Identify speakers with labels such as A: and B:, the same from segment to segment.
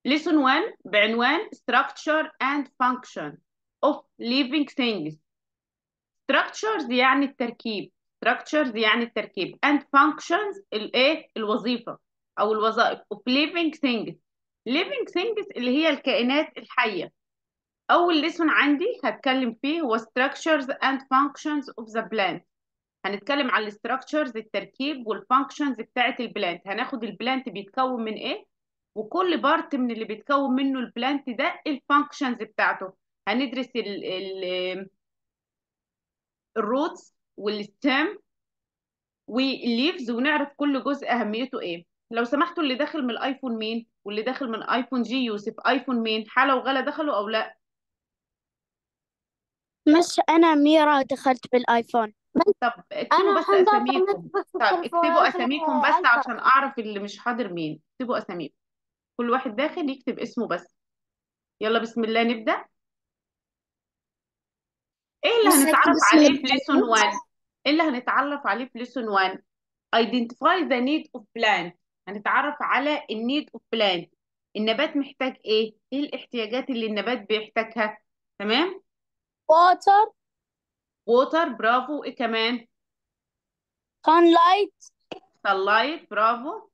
A: lesson 1 بعنوان structure and function of living things structures يعني التركيب structures يعني التركيب and functions الايه الوظيفة او الوظائف of living things living things اللي هي الكائنات الحية اول ليسون عندي هتكلم فيه هو structures and functions of the plant هنتكلم عن الستراكشرز التركيب والفانكشنز بتاعت البلانت هناخد البلانت بيتكون من ايه وكل بارت من اللي بيتكون منه البلانت ده الفانكشنز بتاعته هندرس ال ال الروتس والستام والليفز ونعرف كل جزء اهميته ايه لو سمحتوا اللي داخل من الايفون مين واللي داخل من ايفون جي يوسف ايفون مين حلا وغلا دخلوا او لا
B: مش أنا ميرا دخلت بالآيفون
A: طب اكتبوا
C: أنا
A: بس
C: حمزة
A: اساميكم
C: كنت بس
A: طب
C: التليفون
A: اكتبوا
C: عشان
A: اساميكم بس
C: ألفا.
A: عشان اعرف اللي مش حاضر مين اكتبوا اساميكم كل واحد داخل يكتب اسمه بس يلا بسم الله نبدأ ايه اللي
B: بس
A: هنتعرف
B: أكتب اسم
A: عليه في
B: البلد.
A: ليسون 1 ايه اللي هنتعرف عليه في ليسون 1 identify the need of plant هنتعرف على النيد اوف plant النبات محتاج ايه ايه الاحتياجات اللي النبات بيحتاجها تمام
B: water
A: ووتر برافو ايه كمان
B: sunlight
A: sunlight برافو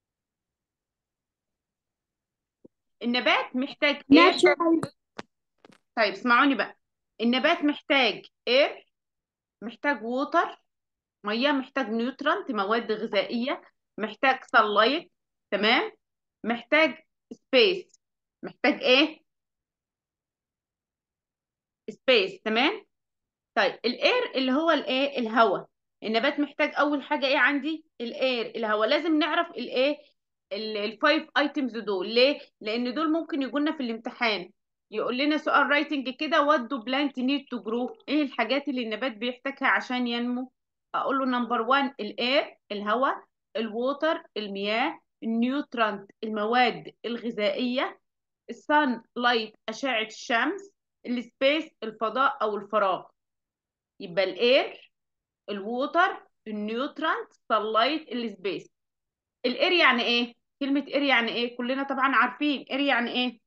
A: النبات محتاج ايه
B: natural
A: طيب اسمعوني بقى النبات محتاج اير محتاج ووتر ميه محتاج نيوترانت مواد غذائيه محتاج sunlight تمام محتاج سبيس محتاج ايه سبيس تمام طيب الاير اللي هو الايه الهواء النبات محتاج اول حاجه ايه عندي الاير الهواء لازم نعرف الايه الفايف ايتمز دول ليه لان دول ممكن يجونا في الامتحان يقول لنا سؤال رايتنج كده وات دو بلانت نيد تو جرو ايه الحاجات اللي النبات بيحتاجها عشان ينمو اقول له نمبر 1 الاير الهواء الووتر المياه النيوترانت المواد الغذائيه السان لايت اشعه الشمس السبيس الفضاء او الفراغ يبقى الاير الووتر النيوترانت sunlight السبيس الاير يعني ايه كلمة اير يعني ايه كلنا طبعا عارفين اير يعني ايه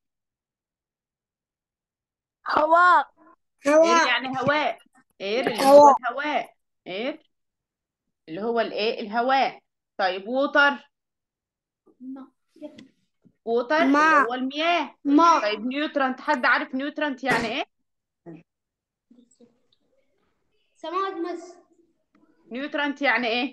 B: هواء
A: اير يعني هواء اير اللي هو الهواء اير اللي هو الايه الهواء طيب ووتر ووتر اللي
B: ماء.
A: هو المياه
B: ماء
A: طيب نيوترانت حد عارف نيوترانت يعني ايه
C: سماد مس
A: نيوترانت يعني ايه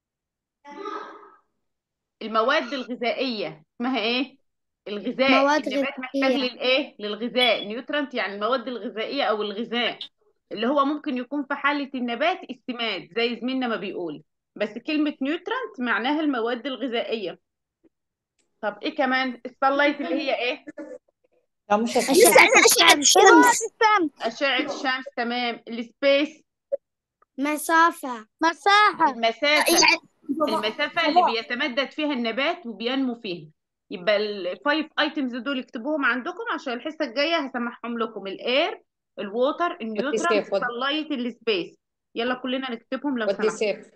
A: المواد الغذائية اسمها ايه الغذاء
B: مواد
A: النبات محتاج
B: غذائية.
A: للايه للغذاء نيوترانت يعني المواد الغذائية او الغذاء اللي هو ممكن يكون في حالة النبات السماد زي زميلنا ما بيقول بس كلمة نيوترانت معناها المواد الغذائية طب ايه كمان السلايت اللي هي ايه
D: لا مش هتحكي.
B: أشعة الشمس
A: أشعة الشمس تمام السبيس
B: مسافة مساحة
A: المسافة المسافة اللي بيتمدد فيها النبات وبينمو فيها يبقى الفايف ايتمز دول اكتبوهم عندكم عشان الحصة الجاية هسمعهم لكم الاير الووتر النيوترال
D: سيف، ودي.
A: السلايت السبيس يلا كلنا نكتبهم لو
D: ودي
A: سمحت
D: سيف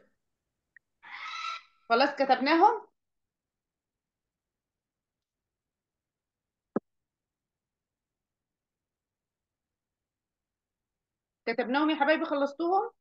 A: خلاص كتبناهم كتبناهم يا حبايبي خلصتوهم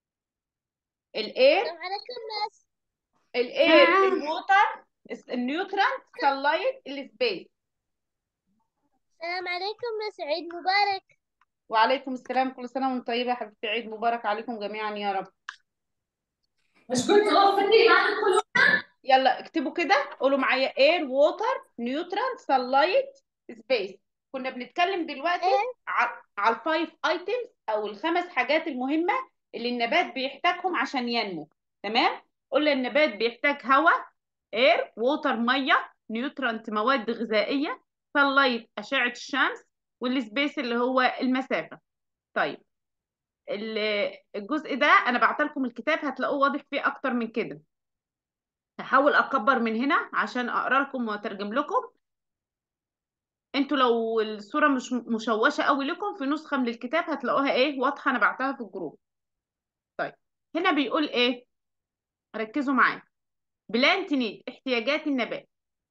A: الاير الاير
B: نعم.
A: الووتر النيوترال سلايت السبيس
C: السلام عليكم مس عيد مبارك
A: وعليكم السلام كل سنة وانتم طيبة يا حبيبتي عيد مبارك عليكم جميعا يا رب
D: مش كنت غفتي ما تدخلوا
A: يلا اكتبوا كده قولوا معايا air water nutrient sunlight space كنا بنتكلم دلوقتي ع- على الفايف ايتمز او الخمس حاجات المهمة اللي النبات بيحتاجهم عشان ينمو تمام قلنا النبات بيحتاج هواء air water مية nutrient مواد غذائية sunlight أشعة الشمس والسبيس اللي هو المسافة طيب ال- الجزء ده انا بعت لكم الكتاب هتلاقوه واضح فيه اكتر من كده هحاول اكبر من هنا عشان اقرا لكم واترجم لكم انتوا لو الصوره مش مشوشه قوي لكم في نسخه من الكتاب هتلاقوها ايه واضحه انا بعتها في الجروب طيب هنا بيقول ايه ركزوا معايا بلانت نيد احتياجات النبات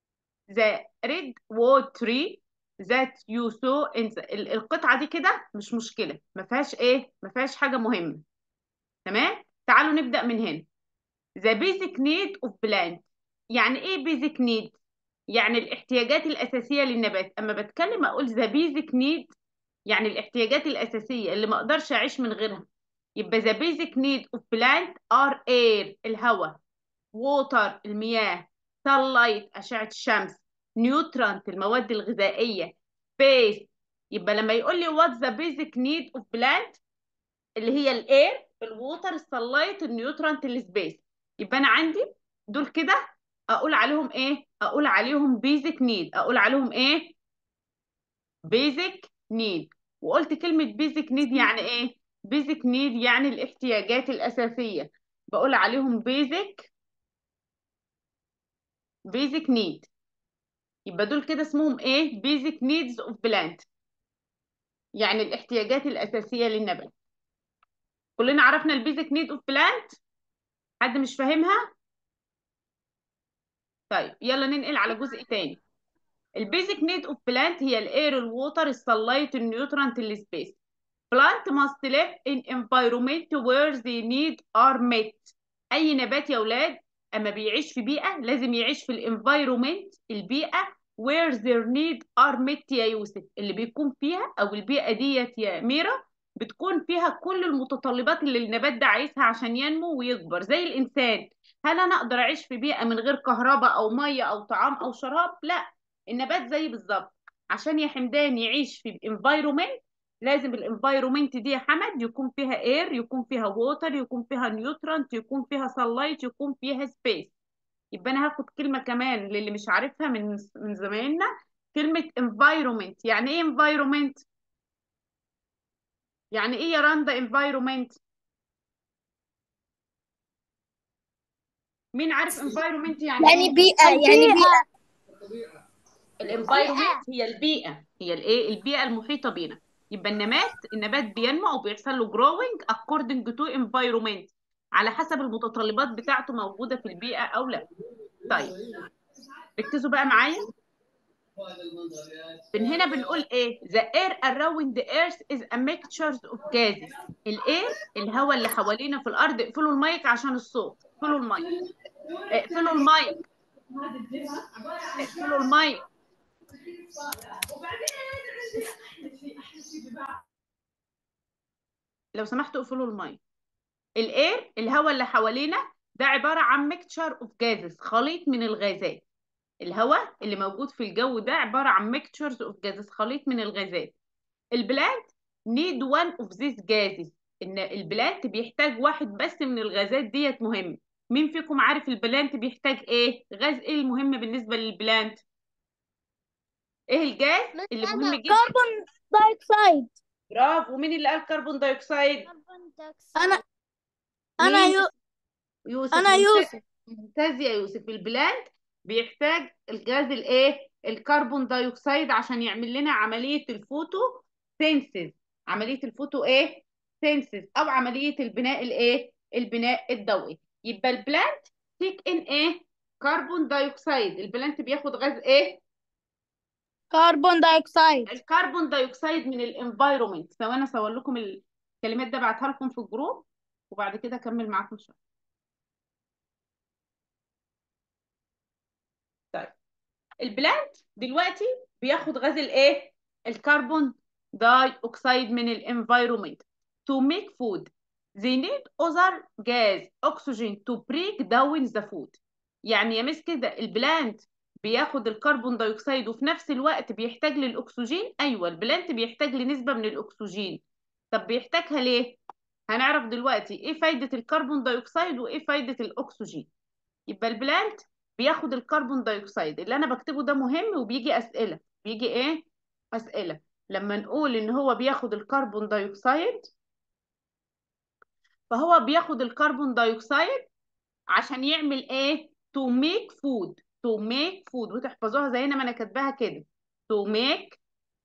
A: the red water that you saw in the ال- القطعة دي كده مش مشكلة ما فيهاش ايه ما فيهاش حاجة مهمة تمام تعالوا نبدأ من هنا the basic need of plant يعني ايه basic need يعني الاحتياجات الأساسية للنبات أما بتكلم أقول the basic need يعني الاحتياجات الأساسية اللي ما أقدرش أعيش من غيرها يبقى the basic need of plant are air الهواء water المياه sunlight أشعة الشمس nutrient المواد الغذائية space يبقى لما يقول لي what's the basic need of plant اللي هي الاير الووتر السلايت النيوترانت السبيس يبقى انا عندي دول كده اقول عليهم ايه اقول عليهم بيزك نيد اقول عليهم ايه بيزك نيد وقلت كلمة بيزك نيد يعني ايه بيزك نيد يعني الاحتياجات الأساسية بقول عليهم بيزك بيزك نيد يبقى دول كده اسمهم ايه بيزك نيدز اوف بلانت يعني الاحتياجات الأساسية للنبات كلنا عرفنا البيزك نيد اوف بلانت حد مش فاهمها طيب يلا ننقل على جزء تاني البيزك نيد اوف بلانت هي الاير الووتر السلايت النيوترانت السبيس plant must live in environment where the need are met اي نبات يا اولاد اما بيعيش في بيئه لازم يعيش في الانفايرومنت البيئه where their need are met يا يوسف اللي بيكون فيها او البيئه ديت يا ميرا بتكون فيها كل المتطلبات اللي النبات ده عايزها عشان ينمو ويكبر زي الانسان هل انا اقدر اعيش في بيئه من غير كهرباء او ميه او طعام او شراب لا النبات زي بالظبط عشان يا حمدان يعيش في انفايرومنت لازم الانفايرومنت دي يا حمد يكون فيها اير يكون فيها ووتر يكون فيها نيوترانت يكون فيها سلايت يكون فيها سبيس يبقى انا هاخد كلمه كمان للي مش عارفها من من زمايلنا كلمه environment يعني ايه environment يعني ايه يا رندا environment مين عارف environment يعني
B: يعني
A: ايه
B: بيئة يعني بيئة
A: الانفايرومنت هي البيئه هي الايه البيئه المحيطه بينا يبقى النبات النبات بينمو او بيحصل له growing according to environment على حسب المتطلبات بتاعته موجوده في البيئه او لا طيب ركزوا بقى معايا من هنا بنقول ايه the air around the earth is a mixture of gases الاير الهواء اللي حوالينا في الارض اقفلوا المايك عشان الصوت اقفلوا المايك اقفلوا المايك اقفلوا المايك لو سمحتوا اقفلوا المايك الاير الهواء اللي حوالينا ده عباره عن ميكتشر اوف جازز خليط من الغازات الهواء اللي موجود في الجو ده عباره عن ميكتشرز اوف جازز خليط من الغازات البلانت نيد وان اوف ذيس جازز ان البلانت بيحتاج واحد بس من الغازات ديت مهم مين فيكم عارف البلانت بيحتاج ايه غاز ايه المهم بالنسبه للبلانت ايه الجاز اللي مهم جدا
B: كربون دايوكسيد
A: برافو مين اللي قال كربون دايوكسيد
B: أنا أنا
A: مين؟
B: يو
A: يوسف
B: أنا
A: ممتاز-
B: يوسف
A: ممتاز يا يوسف البلانت بيحتاج الغاز الايه الكربون دايوكسيد عشان يعمل لنا عمليه الفوتو سينسز عمليه الفوتو ايه سينسز او عمليه البناء الايه البناء الضوئي يبقى البلانت تيك ان ايه كربون دايوكسيد البلانت بياخد غاز ايه
B: كربون دايوكسيد
A: الكربون دايوكسيد من الانفايرومنت ثواني اصور لكم الكلمات ده بعتها لكم في الجروب وبعد كده اكمل معاكم شويه طيب البلانت دلوقتي بياخد غاز الايه الكربون داي اوكسيد من الانفايرومنت to make food they need other gas oxygen to break down the food يعني يا مس كده البلانت بياخد الكربون دايوكسيد وفي نفس الوقت بيحتاج للاكسجين ايوه البلانت بيحتاج لنسبه من الاكسجين طب بيحتاجها ليه هنعرف دلوقتي ايه فايده الكربون دايوكسيد وايه فايده الاكسجين يبقى البلانت بياخد الكربون دايوكسيد اللي انا بكتبه ده مهم وبيجي اسئله بيجي ايه اسئله لما نقول ان هو بياخد الكربون دايوكسيد فهو بياخد الكربون دايوكسيد عشان يعمل ايه to make food to make food وتحفظوها زي ما انا كاتباها كده to make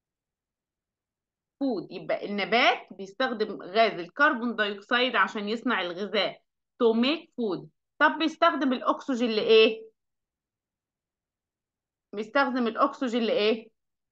A: food يبقى النبات بيستخدم غاز الكربون دايوكسيد عشان يصنع الغذاء to make food طب بيستخدم الاكسجين لايه بيستخدم الاكسجين لايه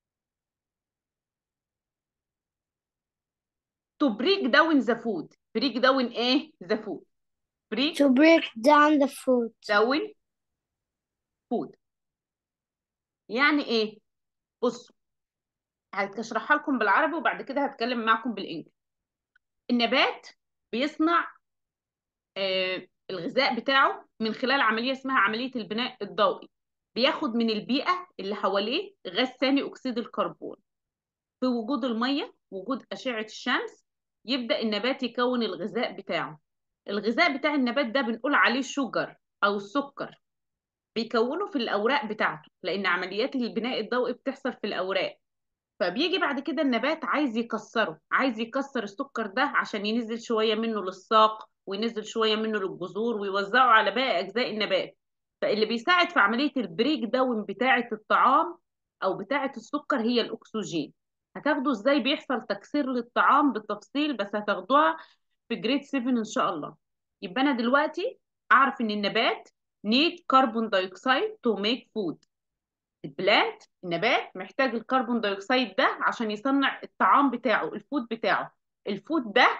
A: to break down the food break down ايه the food break
C: To break down the food.
A: down food يعني ايه بصوا هشرحها لكم بالعربي وبعد كده هتكلم معكم بالانجليزي النبات بيصنع آه الغذاء بتاعه من خلال عملية اسمها عملية البناء الضوئي بياخد من البيئة اللي حواليه غاز ثاني أكسيد الكربون في وجود المية وجود أشعة الشمس يبدأ النبات يكون الغذاء بتاعه الغذاء بتاع النبات ده بنقول عليه شوجر أو السكر بيكونه في الأوراق بتاعته لأن عمليات البناء الضوئي بتحصل في الأوراق فبيجي بعد كده النبات عايز يكسره عايز يكسر السكر ده عشان ينزل شوية منه للساق وينزل شوية منه للجذور ويوزعه على باقي أجزاء النبات فاللي بيساعد في عملية البريك داون بتاعة الطعام أو بتاعة السكر هي الأكسجين هتاخدوا ازاي بيحصل تكسير للطعام بالتفصيل بس هتاخدوها في جريد 7 ان شاء الله يبقى انا دلوقتي اعرف ان النبات need carbon dioxide to make food البلانت النبات محتاج الكربون دايوكسيد ده عشان يصنع الطعام بتاعه الفود بتاعه الفود ده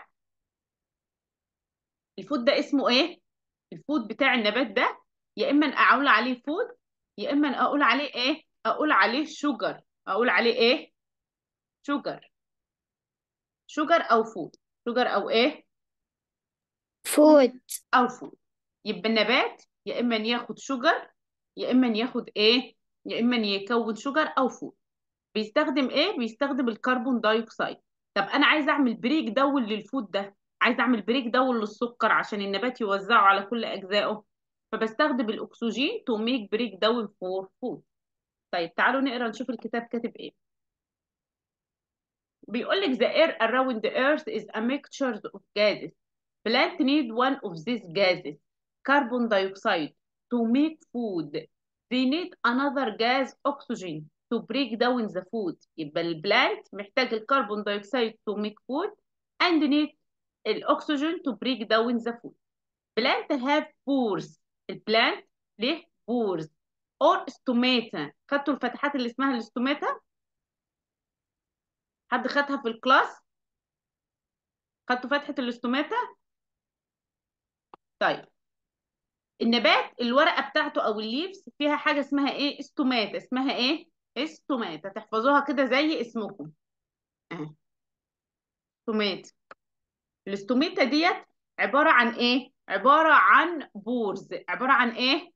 A: الفود ده اسمه ايه الفود بتاع النبات ده يا اما اقول عليه فود يا اما اقول عليه ايه اقول عليه شوجر اقول عليه ايه شوجر شوجر او فود شوجر او ايه
C: Food.
A: او فود يبقى النبات يا اما ياخد شوجر يا اما ياخد ايه يا اما يكون شوجر او فود بيستخدم ايه بيستخدم الكربون دايوكسيد طب انا عايز اعمل بريك داون للفود ده عايز اعمل بريك داون للسكر عشان النبات يوزعه على كل اجزائه فبستخدم الاكسجين تو ميك بريك داون فور فود طيب تعالوا نقرا نشوف الكتاب كاتب ايه بيقول لك the air around the earth is a mixture of gases plant need one of these gases carbon dioxide to make food they need another gas oxygen to break down the food يبقى البلانت محتاج الكربون دايوكسيد to make food and need الاكسجين to break down the food plant have pores البلانت ليه pores or stomata خدتوا الفتحات اللي اسمها الاستوماتا حد خدها في الكلاس خدتوا فتحة الاستوماتا طيب النبات الورقة بتاعته او الليفز فيها حاجة اسمها ايه استوماتا اسمها ايه استوماتا تحفظوها كده زي اسمكم اهي استوماتا الاستوماتا ديت عبارة عن ايه عبارة عن بورز عبارة عن ايه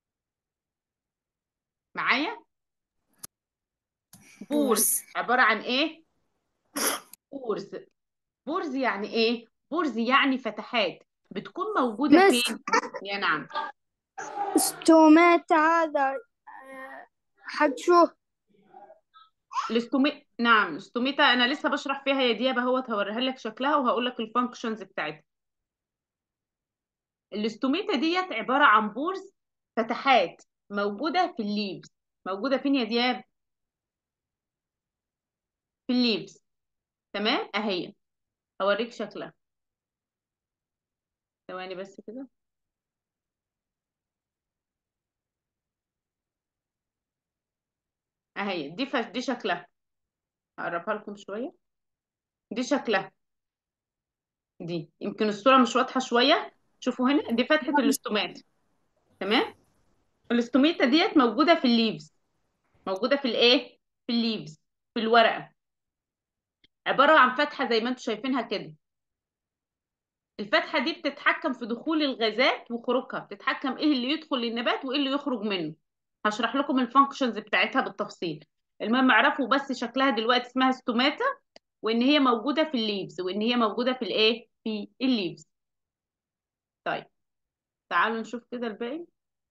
A: معايا بورز عبارة عن ايه بورز بورز يعني ايه بورز يعني فتحات بتكون موجودة
B: مس.
A: فين يا نعم
B: ستومات هذا آه، حق شو
A: الاستومي نعم الاستوميتا انا لسه بشرح فيها يا ديابه اهوت هوريها لك شكلها وهقول لك الفانكشنز بتاعتها الاستوميتا ديت عباره عن بورز فتحات موجوده في الليفز موجوده فين يا دياب في الليفز تمام اهي هوريك شكلها ثواني بس كده اهي دي ف... دي شكلها هقربها لكم شويه دي شكلها دي يمكن الصوره مش واضحه شويه شوفوا هنا دي فتحه الاستومات تمام الاستوميتا ديت موجوده في الليفز موجوده في الايه في الليفز في الورقه عباره عن فتحه زي ما انتم شايفينها كده الفتحه دي بتتحكم في دخول الغازات وخروجها بتتحكم ايه اللي يدخل للنبات وايه اللي يخرج منه هشرح لكم الفانكشنز بتاعتها بالتفصيل المهم اعرفوا بس شكلها دلوقتي اسمها ستوماتا وان هي موجوده في الليفز وان هي موجوده في الايه في الليفز طيب تعالوا نشوف كده الباقي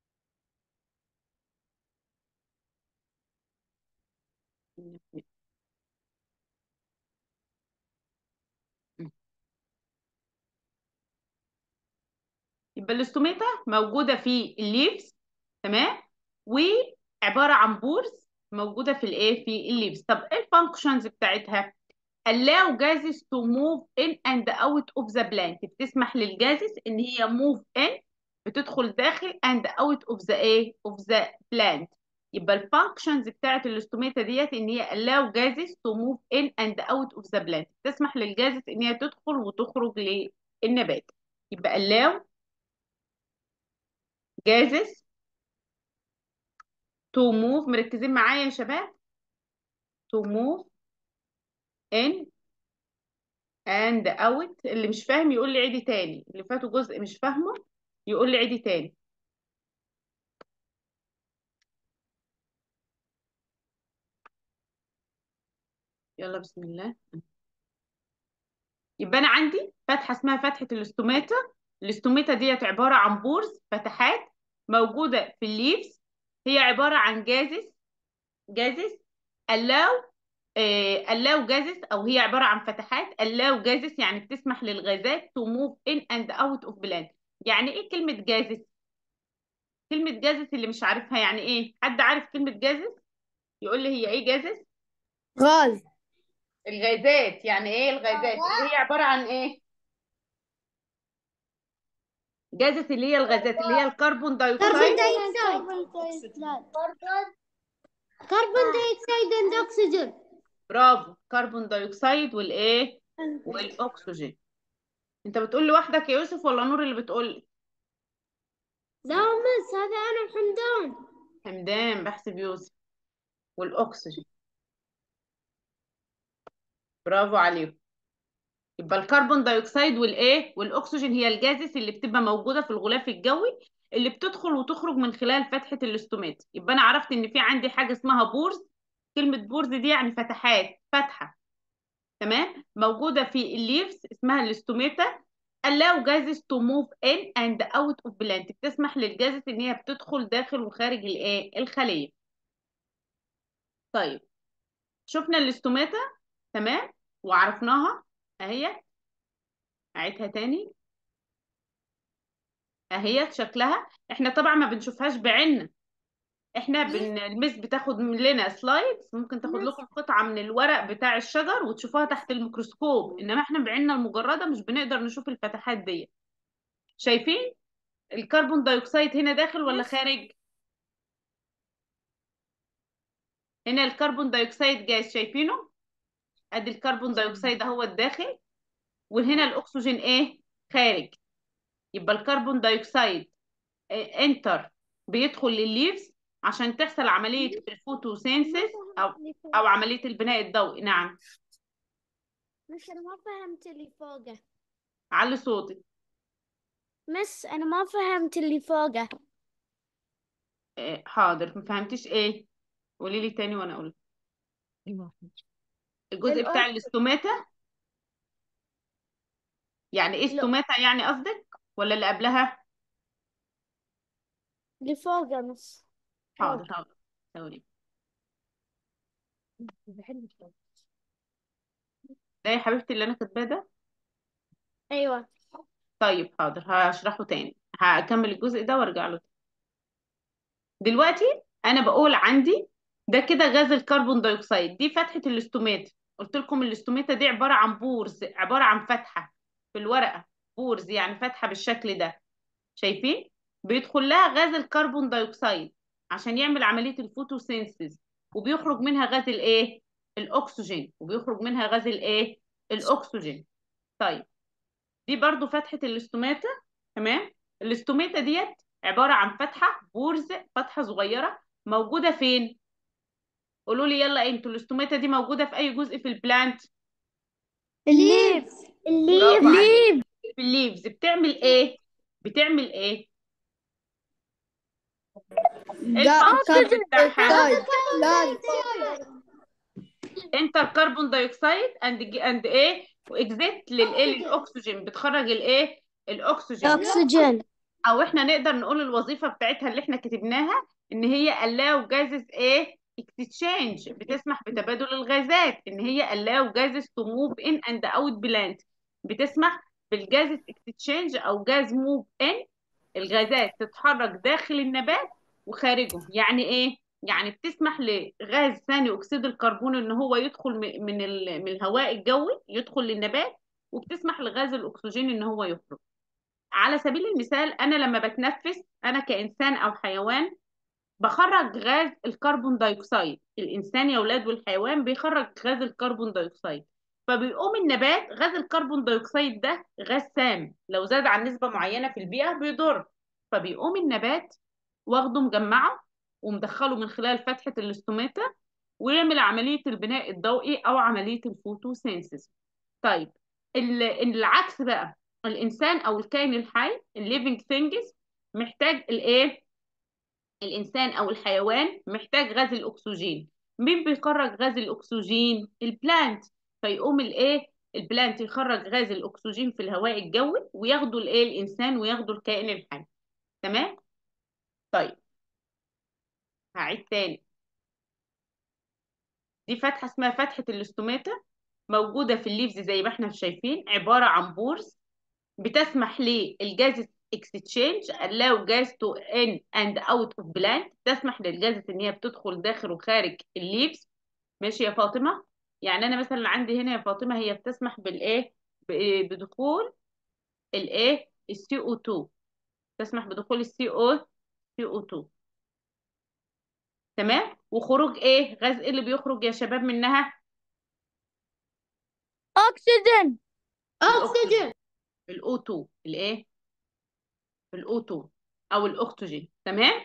A: يبقى الاستوميتا موجودة في الليفز تمام وعبارة عن بورز موجودة في الايه في الليفز طب ايه الفانكشنز بتاعتها allow gases to move in and out of the plant بتسمح للجازز ان هي move in بتدخل داخل and out of the ايه of the plant يبقى الفانكشنز بتاعت الاستوميتا ديت ان هي allow gases to move in and out of the plant تسمح للجازس ان هي تدخل وتخرج للنبات يبقى allow gases to move مركزين معايا يا شباب to move in and out اللي مش فاهم يقول لي عيدي تاني اللي فاتوا جزء مش فاهمه يقول لي عيدي تاني يلا بسم الله يبقى انا عندي فتحه اسمها فتحه الاستوماتا الاستوماتا ديت عباره عن بورز فتحات موجوده في الليفز هي عباره عن جازس جازس allow آه، allow gases او هي عباره عن فتحات allow gases يعني بتسمح للغازات to move in and out of plant يعني ايه كلمه جازس كلمه جازس اللي مش عارفها يعني ايه حد عارف كلمه جازس يقول لي هي ايه جازس
B: غاز
A: الغازات يعني ايه الغازات اللي هي عباره عن ايه جازس اللي هي الغازات اللي هي الكربون دايوكسيد
C: كربون دايوكسيد اند اكسجين
A: برافو كربون دايوكسيد والايه والاكسجين انت بتقول لوحدك يا يوسف ولا نور اللي بتقول لي
C: لا مس هذا انا حمدان
A: حمدان بحسب يوسف والاكسجين برافو عليكم يبقى الكربون دايوكسيد والايه والاكسجين هي الجازس اللي بتبقى موجوده في الغلاف الجوي اللي بتدخل وتخرج من خلال فتحه الاستومات يبقى انا عرفت ان في عندي حاجه اسمها بورز كلمه بورز دي يعني فتحات فتحه تمام موجوده في الليفز اسمها الاستوماتا allow gases to move in and out of plant بتسمح للجازس ان هي بتدخل داخل وخارج الايه الخليه طيب شفنا الاستوماتا تمام وعرفناها اهي اعيدها تاني اهي شكلها احنا طبعا ما بنشوفهاش بعيننا احنا بن... المس بتاخد لنا سلايدز ممكن تاخد لكم قطعة من الورق بتاع الشجر وتشوفوها تحت الميكروسكوب انما احنا بعيننا المجردة مش بنقدر نشوف الفتحات دي شايفين الكربون دايوكسيد هنا داخل ولا خارج هنا الكربون دايوكسيد جاز شايفينه ادي الكربون دايوكسيد اهو الداخل وهنا الاكسجين ايه خارج يبقى الكربون دايوكسيد انتر بيدخل للليفز عشان تحصل عملية الفوتوسينسيس أو أو عملية البناء الضوئي نعم
C: مس انا ما فهمت اللي فوقه
A: علي صوتك
C: مس انا ما فهمت اللي فوقه
A: إيه، حاضر ما فهمتيش ايه قولي لي تاني وانا اقول الجزء بتاع
C: الأرض.
A: الاستوماتا يعني ايه
C: لا.
A: استوماتا يعني قصدك ولا اللي قبلها
C: اللي فوقه مس
A: حاضر حاضر ثواني ده يا حبيبتي اللي انا كاتباه ده
C: ايوه
A: طيب حاضر هشرحه تاني هكمل الجزء ده وارجع له تاني. دلوقتي انا بقول عندي ده كده غاز الكربون دايوكسيد دي فتحة الاستوماتا قلت لكم الاستوماتا دي عبارة عن بورز عبارة عن فتحة في الورقة بورز يعني فتحة بالشكل ده شايفين بيدخل لها غاز الكربون دايوكسيد عشان يعمل عملية الفوتوسينثيز وبيخرج منها غاز الايه الاكسجين وبيخرج منها غاز الايه الاكسجين طيب دي برضو فتحة الاستوماتا تمام الاستوماتا ديت عبارة عن فتحة بورز فتحة صغيرة موجودة فين قولوا لي يلا انتوا الاستوماتا دي موجودة في اي جزء في البلانت
C: الليف
A: برافو عليك. في الليفز بتعمل ايه بتعمل ايه الفانكشن بتاعها انتر كربون دايوكسيد اند اند ايه واكزيت للايه للاكسجين بتخرج الايه الاكسجين
C: اكسجين
A: او احنا نقدر نقول الوظيفه بتاعتها اللي احنا كتبناها ان هي allow gases ايه exchange بتسمح بتبادل الغازات ان هي allow gases to move in and out plant بتسمح بالجازز exchange او جاز move in الغازات تتحرك داخل النبات وخارجه يعني ايه يعني بتسمح لغاز ثاني اكسيد الكربون ان هو يدخل م- من ال- من الهواء الجوي يدخل للنبات وبتسمح لغاز الاكسجين ان هو يخرج على سبيل المثال انا لما بتنفس انا كانسان او حيوان بخرج غاز الكربون دايوكسيد الانسان يا اولاد والحيوان بيخرج غاز الكربون دايوكسيد فبيقوم النبات غاز الكربون دايوكسيد ده غاز سام لو زاد عن نسبة معينة في البيئة بيضر فبيقوم النبات واخده مجمعه ومدخله من خلال فتحة الاستوماتا ويعمل عملية البناء الضوئي أو عملية الفوتوسينثيز طيب ال- العكس بقى الإنسان أو الكائن الحي الليفينج ثينجز محتاج الإيه؟ الإنسان أو الحيوان محتاج غاز الأكسجين مين بيخرج غاز الأكسجين؟ البلانت فيقوم الإيه؟ البلانت يخرج غاز الأكسجين في الهواء الجوي وياخده الإيه؟ الإنسان وياخده الكائن الحي تمام؟ طيب هعيد تاني دي فتحة اسمها فتحة الاستوماتا موجودة في الليفز زي ما احنا شايفين عبارة عن بورز بتسمح للجاز exchange allow gas to in and out of plant تسمح للجاز ان هي بتدخل داخل وخارج الليفز ماشي يا فاطمة يعني انا مثلا عندي هنا يا فاطمة هي بتسمح بالايه ب- بدخول الايه السي او 2 تسمح بدخول السي او سي او 2 تمام وخروج ايه غاز ايه اللي بيخرج يا شباب منها
C: أكسجين
A: الاكسجين الاو 2 الايه الاو 2 او الاكسجين تمام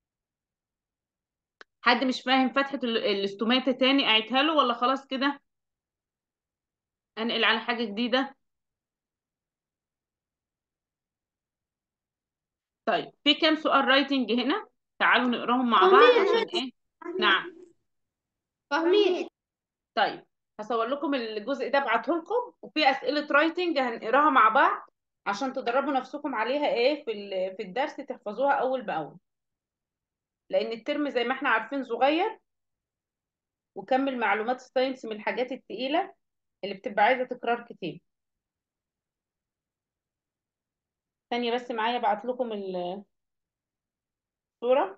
A: حد مش فاهم فتحة ال- الاستوماتة تاني اعيدها له ولا خلاص كده انقل على حاجة جديدة طيب في كام سؤال رايتنج هنا تعالوا نقراهم مع بعض عشان ايه نعم
B: فاهمين
A: طيب هصور لكم الجزء ده ابعته لكم وفي اسئله رايتنج هنقراها مع بعض عشان تدربوا نفسكم عليها ايه في ال- في الدرس تحفظوها اول باول لان الترم زي ما احنا عارفين صغير وكم المعلومات الساينس من الحاجات التقيله اللي بتبقى عايزه تكرار كتير ثانيه بس معايا ابعت لكم ال- الصوره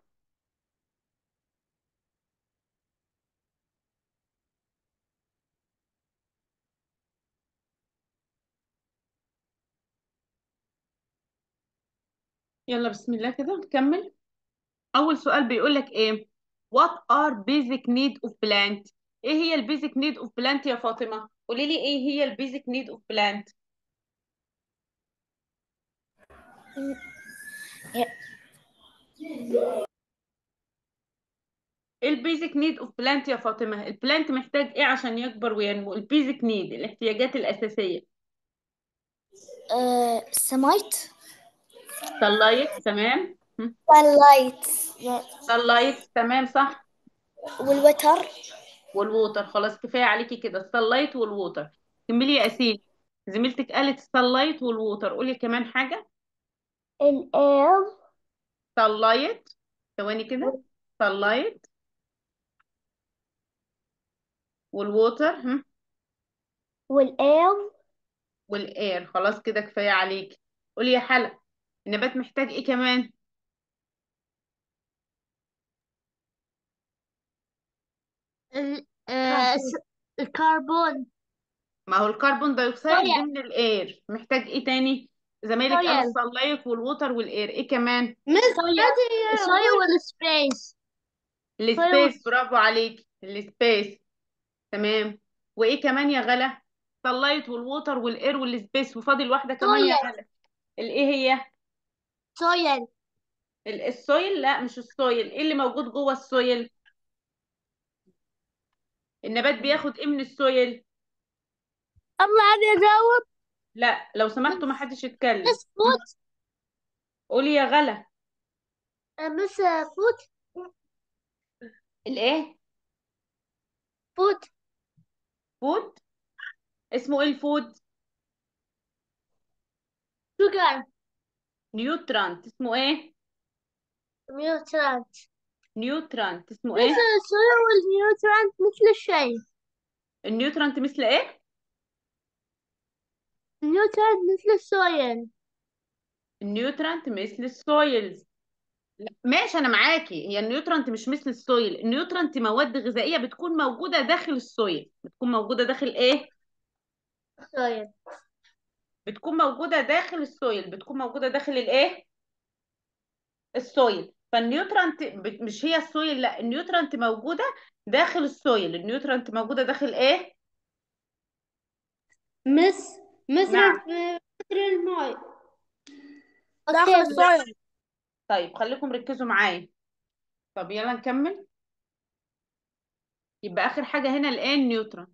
A: يلا بسم الله كده نكمل اول سؤال بيقول لك ايه what are basic need of plant ايه هي البيزك نيد اوف بلانت يا فاطمه قولي لي ايه هي البيزك نيد اوف بلانت ايه البيزك نيد اوف بلانت يا فاطمه البلانت محتاج ايه عشان يكبر وينمو البيزك نيد الاحتياجات الاساسيه
C: سمايت
A: sunlight تمام
C: sunlight
A: sunlight تمام صح
C: والوتر
A: والووتر خلاص كفايه عليكي كده السلايت والووتر كملي يا اسيل زميلتك قالت السلايت والووتر قولي كمان حاجه
C: الاير
A: sunlight ثواني كده sunlight والووتر هم؟
C: والاير
A: والاير خلاص كده كفايه عليك قولي يا حلا النبات محتاج ايه كمان
C: الكربون
A: ما هو الكربون دايوكسيد
C: صويا.
A: ضمن الاير محتاج ايه تاني زمايلك
C: صويا.
A: قالوا السلايت والووتر والاير ايه كمان
C: الصويا والسبيس
A: السبيس برافو عليك السبيس تمام وايه كمان يا غلا سلايت والووتر والاير والسبيس وفاضل واحده كمان يا
C: صويا.
A: غلا الايه هي
C: صويا
A: ال- السويل لا مش السويل ايه اللي موجود جوه السويل النبات بياخد ايه من السويل
C: الله أنا أجاوب
A: لا لو سمحتوا ما حدش يتكلم
C: بس فوت
A: قولي يا غلا
C: بس فوت
A: الايه
C: فوت
A: فود اسمه ايه الفود
C: شوجر
A: نيوترانت اسمه ايه
C: نيوترانت
A: نيوترانت اسمه
C: مثل
A: ايه
C: الصويا والنيوترانت مثل الشيء
A: النيوترانت مثل ايه
C: النيوترانت مثل الصويا
A: النيوترانت مثل السويلز لا، ماشي انا معاكي هي النيوترانت مش مثل السويل النيوترانت مواد غذائيه بتكون موجوده داخل السويل بتكون موجوده داخل ايه
C: الصويا
A: بتكون موجوده داخل السويل بتكون موجوده داخل الايه السويل فالنيوترانت بت- مش هي السويل لا النيوترانت موجوده داخل السويل النيوترانت موجوده داخل ايه
B: مس مثل
A: نعم.
B: مثل الماء
C: داخل السويل
A: طيب خليكم ركزوا معايا طب يلا نكمل يبقى اخر حاجه هنا الايه النيوترون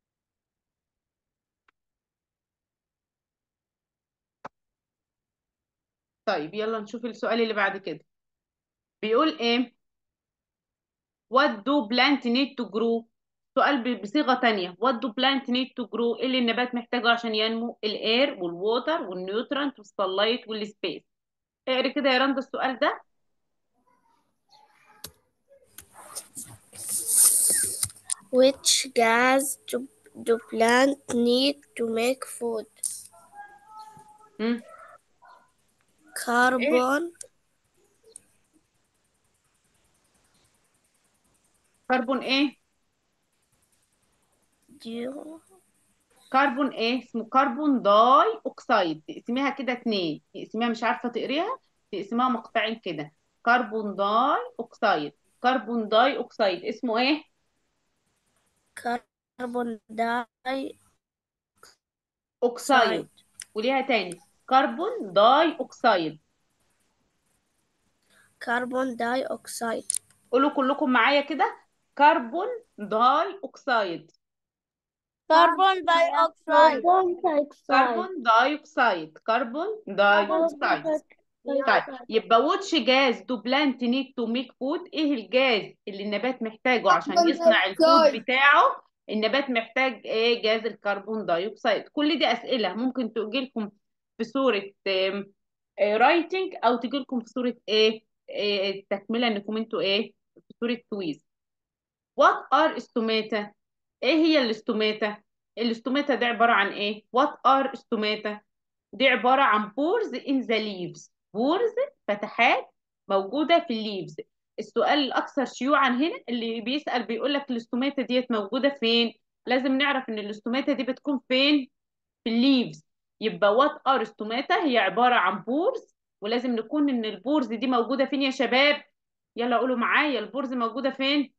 A: طيب يلا نشوف السؤال اللي بعد كده بيقول ايه what do plant need to grow سؤال ب- بصيغه تانية what do plant need to grow ايه اللي النبات محتاجه عشان ينمو الاير والووتر والنيوترانت والسلايت والسبيس اقري كده يا رندا السؤال ده
C: Which gas do, do plant need to make food?
A: مم.
C: Carbon,
A: كربون ايه
C: dio-
A: كربون ايه اسمه كربون داي اوكسيد تقسميها كده اتنين تقسميها مش عارفه تقريها تقسميها مقطعين كده كربون داي اوكسيد كربون داي اوكسيد اسمه ايه
C: carbon dioxide,
A: اوكسيد وليها تاني كربون داي اوكسيد
C: carbon dioxide,
A: قولوا كلكم معايا كده كربون داي اوكسيد
C: carbon dioxide,
A: كربون داي اوكسيد كربون داي اوكسيد طيب يبقى واتش جاز دو بلانت نيد تو ميك فود ايه الجاز اللي النبات محتاجه عشان
B: كربون
A: يصنع الفود
B: دايوكسيد.
A: بتاعه النبات محتاج ايه جاز الكربون دايوكسيد كل دي اسئله ممكن تجي لكم في صوره رايتنج او تجي لكم في صوره ايه إيه، التكمله انكم انتوا ايه في صوره كويز وات ار استوماتا ايه هي الاستوماتا الاستوماتا دي عباره عن ايه وات ار استوماتا دي عبارة عن بورز in the leaves بورز فتحات موجودة في الليفز السؤال الأكثر شيوعا هنا اللي بيسأل بيقول لك الاستوماتة ديت موجودة فين لازم نعرف إن الاستوماتة دي بتكون فين في الليفز يبقى وات ار استوماتا هي عبارة عن بورز ولازم نكون إن البورز دي موجودة فين يا شباب يلا قولوا معايا البورز موجودة فين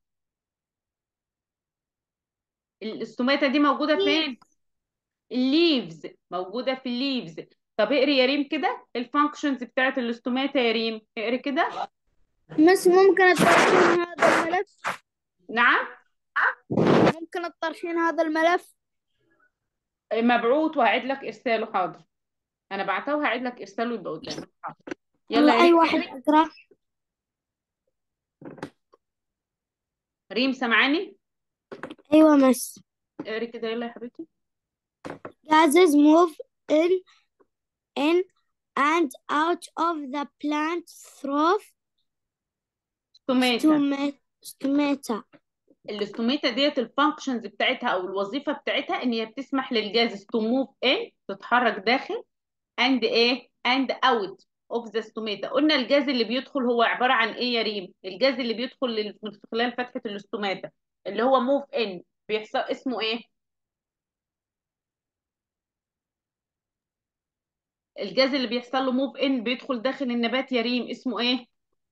A: الاستوماتة دي موجودة فين الليفز موجودة في الليفز طب اقري يا ريم كده الفانكشنز بتاعت الاستوماتا يا ريم اقري كده
B: مس ممكن الترشين هذا الملف
A: نعم
B: ممكن الترشين هذا الملف
A: مبعوث وهعيد لك ارساله حاضر انا بعته وهعيد لك ارساله يبقى قدامك حاضر يلا يا
B: أي
A: ريم
B: واحد يقرأ
A: ريم سامعاني
B: أيوة مس
A: اقري كده يلا يا حبيبتي
B: gases move in in and out of the plant through
A: استوماتا
B: stomata stomata
A: الاستوماتا ديت الفانكشنز بتاعتها او الوظيفه بتاعتها ان هي بتسمح للجاز تو موف ان تتحرك داخل اند ايه اند اوت اوف ذا ستوماتا قلنا الجاز اللي بيدخل هو عباره عن ايه يا ريم الجاز اللي بيدخل لل- من خلال فتحه الاستوماتا اللي هو موف ان بيحصل اسمه ايه الجاز اللي بيحصل له موف ان بيدخل داخل النبات يا ريم اسمه ايه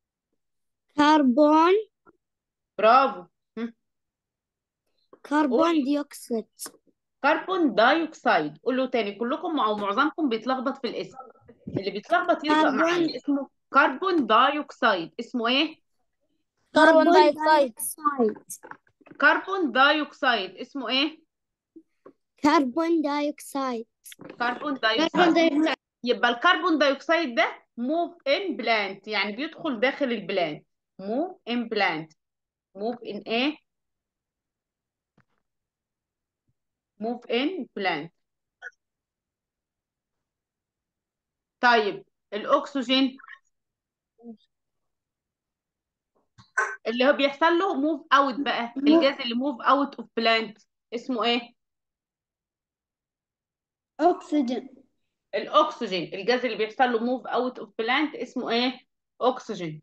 B: كربون
A: برافو هم.
B: كربون
A: قولي.
B: ديوكسيد
A: كربون دايوكسيد قولوا تاني كلكم او معظمكم بيتلخبط في الاسم اللي بيتلخبط ينطق
B: كربون.
A: معايا اسمه كربون دايوكسيد اسمه ايه
B: كربون
C: دايوكسيد.
B: دايوكسيد
A: كربون دايوكسيد اسمه ايه
B: كربون دايوكسيد
A: كربون دايوكسيد يبقى الكربون دايوكسيد ده موف ان بلانت يعني بيدخل داخل البلانت موف ان بلانت موف ان ايه موف ان بلانت طيب الاكسجين اللي هو بيحصل له موف اوت بقى الجاز اللي موف اوت اوف بلانت اسمه ايه
B: أكسجين
A: الاكسجين الجاز اللي بيحصل له موف اوت اوف بلانت اسمه ايه اكسجين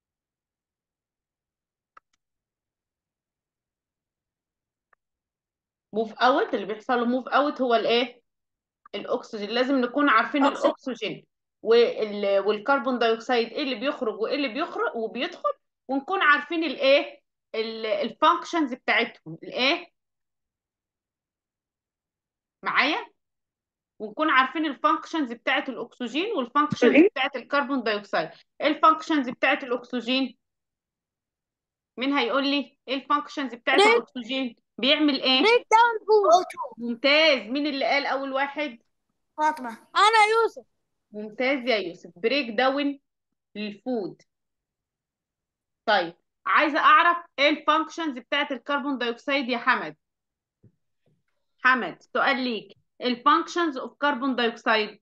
A: موف اوت اللي بيحصل له موف اوت هو الايه الاكسجين لازم نكون عارفين
C: أكسجين.
A: الاكسجين وال... والكربون دايوكسيد ايه اللي بيخرج وايه اللي بيخرج وبيدخل ونكون عارفين الايه الفانكشنز بتاعتهم الايه معايا ونكون عارفين الفانكشنز بتاعت الاكسجين والفانكشنز بتاعت الكربون دايوكسيد ايه الفانكشنز بتاعت الاكسجين مين هيقول لي ايه الفانكشنز بتاعت
C: Break-
A: الاكسجين بيعمل ايه
C: بريك داون فود
A: ممتاز مين اللي قال اول واحد
C: فاطمة أنا يوسف
A: ممتاز يا يوسف بريك داون للفود طيب عايزه اعرف ايه الفانكشنز بتاعت الكربون دايوكسيد يا حمد حمد سؤال ليك الفانكشنز اوف كربون دايوكسيد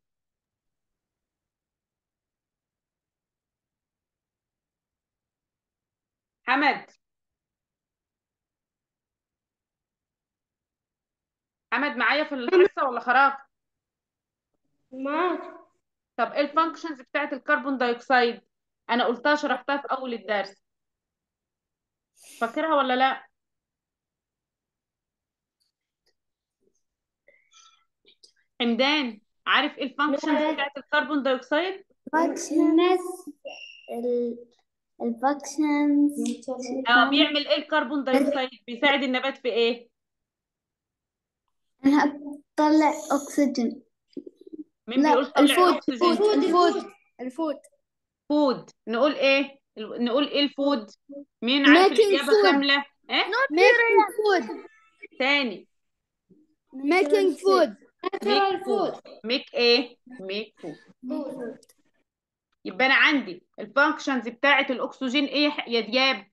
A: حمد حمد معايا في الحصه ولا خرجت
C: معاك
A: طب ايه الفانكشنز بتاعت الكربون دايوكسيد انا قلتها شرحتها في اول الدرس فاكرها ولا لا حمدان عارف ايه الفانكشنز بتاعت الكربون دايوكسيد
B: functions الفانكشنز
A: اه بيعمل ايه الكربون دايوكسيد بيساعد النبات في ايه
B: انها تطلع اكسجين
A: مين
B: لا
A: بيقول طلع
B: الفود
A: اكسجين
B: الفود الفود الفود
A: فود نقول ايه ال- نقول ايه الفود مين عارف
B: Making
A: الاجابه
B: food.
A: كامله ايه
B: making food
A: تاني
B: making food
A: ميك فود ميك ايه ميك فود يبقى انا عندي الفانكشنز بتاعه الاكسجين ايه يا دياب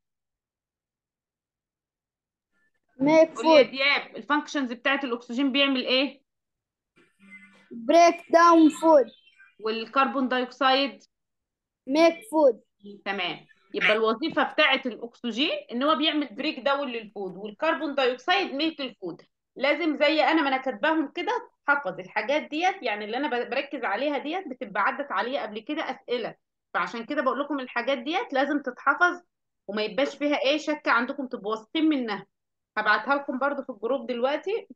B: make
A: قول يا
B: food
A: دياب الفانكشنز بتاعه الاكسجين بيعمل ايه
B: break down food
A: والكربون دايوكسيد
B: make food
A: تمام يبقى الوظيفه بتاعه الاكسجين ان هو بيعمل بريك داون للفود والكربون دايوكسيد ميك الفود لازم زي انا ما انا كاتباهم كده حفظ الحاجات ديت يعني اللي انا ب- بركز عليها ديت بتبقى عدت عليها قبل كده اسئله فعشان كده بقول لكم الحاجات ديت لازم تتحفظ وما يبقاش فيها ايه شك عندكم تبقوا واثقين منها هبعتها لكم برضو في الجروب دلوقتي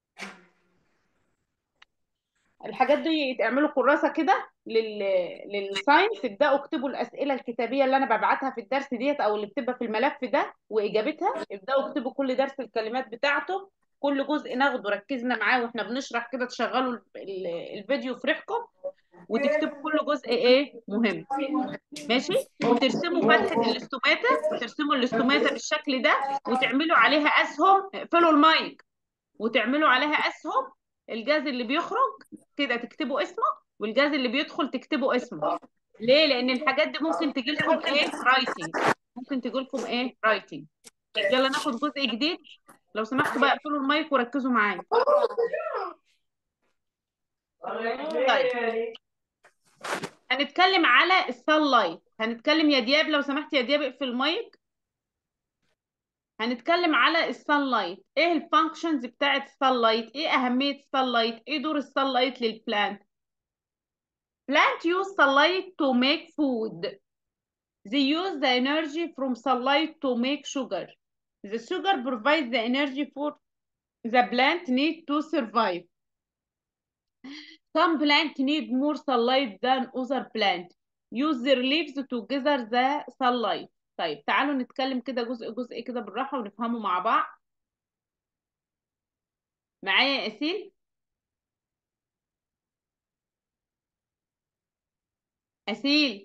A: الحاجات دي يتعملوا كراسة كده لل... للساينس ابدأوا اكتبوا الأسئلة الكتابية اللي أنا ببعتها في الدرس ديت أو اللي بتبقى في الملف ده وإجابتها ابدأوا اكتبوا كل درس الكلمات بتاعته كل جزء ناخده ركزنا معاه واحنا بنشرح كده تشغلوا ال- ال- الفيديو في ريحكم وتكتبوا كل جزء ايه مهم ماشي وترسموا فتحة الاستوماتة ترسموا الاستوماتة بالشكل ده وتعملوا عليها أسهم اقفلوا المايك وتعملوا عليها أسهم الجاز اللي بيخرج كده تكتبوا اسمه والجاز اللي بيدخل تكتبوا اسمه ليه لان الحاجات دي ممكن تجي لكم ايه رايتنج ممكن تجي لكم ايه رايتنج يلا ناخد جزء جديد لو سمحتوا بقى اقفلوا المايك وركزوا معايا طيب هنتكلم على السان هنتكلم يا دياب لو سمحت يا دياب اقفل المايك هنتكلم على السان ايه الفانكشنز بتاعت السان ايه اهميه السان ايه دور السان للبلانت Plant use sunlight to make food. They use the energy from sunlight to make sugar. The sugar provides the energy for the plant need to survive. Some plant need more sunlight than other plant. Use their leaves to gather the sunlight. طيب تعالوا نتكلم كده جزء جزء كده بالراحة ونفهمه مع بعض. معايا يا أسيل؟ أسيل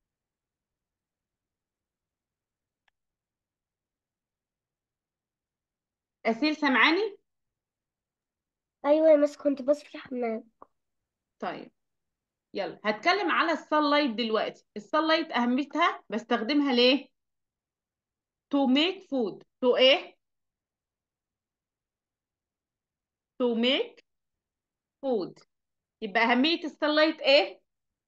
A: أسيل سامعاني؟
C: أيوة يا مس كنت بس في الحمام
A: طيب يلا هتكلم على السانلايت دلوقتي السانلايت اهميتها بستخدمها ليه to make food to ايه to make food يبقى اهمية السانلايت ايه